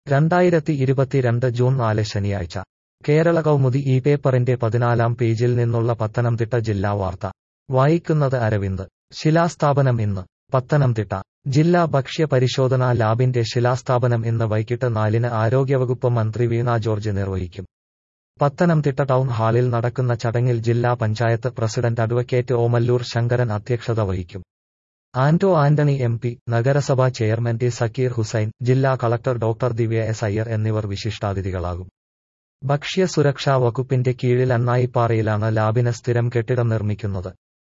രണ്ടായിരത്തി ഇരുപത്തിരണ്ട് ജൂൺ നാല് ശനിയാഴ്ച കേരള കൗമുദി ഈ പേപ്പറിന്റെ പതിനാലാം പേജിൽ നിന്നുള്ള പത്തനംതിട്ട ജില്ലാ വാർത്ത വായിക്കുന്നത് അരവിന്ദ് ശിലാസ്ഥാപനം ഇന്ന് പത്തനംതിട്ട ജില്ലാ ഭക്ഷ്യ പരിശോധനാ ലാബിന്റെ ശിലാസ്ഥാപനം ഇന്ന് വൈകിട്ട് നാലിന് ആരോഗ്യവകുപ്പ് മന്ത്രി വീണ ജോർജ് നിർവഹിക്കും പത്തനംതിട്ട ടൗൺ ഹാളിൽ നടക്കുന്ന ചടങ്ങിൽ ജില്ലാ പഞ്ചായത്ത് പ്രസിഡന്റ് അഡ്വക്കേറ്റ് ഓമല്ലൂർ ശങ്കരൻ അധ്യക്ഷത വഹിക്കും ആന്റോ ആന്റണി എം പി നഗരസഭാ ചെയർമാൻ ടി സക്കീർ ഹുസൈൻ ജില്ലാ collector doctor Divya S Iyer എന്നിവർ വിശിഷ്ടാതിഥികളാകും ഭക്ഷ്യ സുരക്ഷാ വകുപ്പിന്റെ കീഴിൽ അണ്ണായിപ്പാറയിലാണ് ലാബിന് സ്ഥിരം കെട്ടിടം നിർമ്മിക്കുന്നത്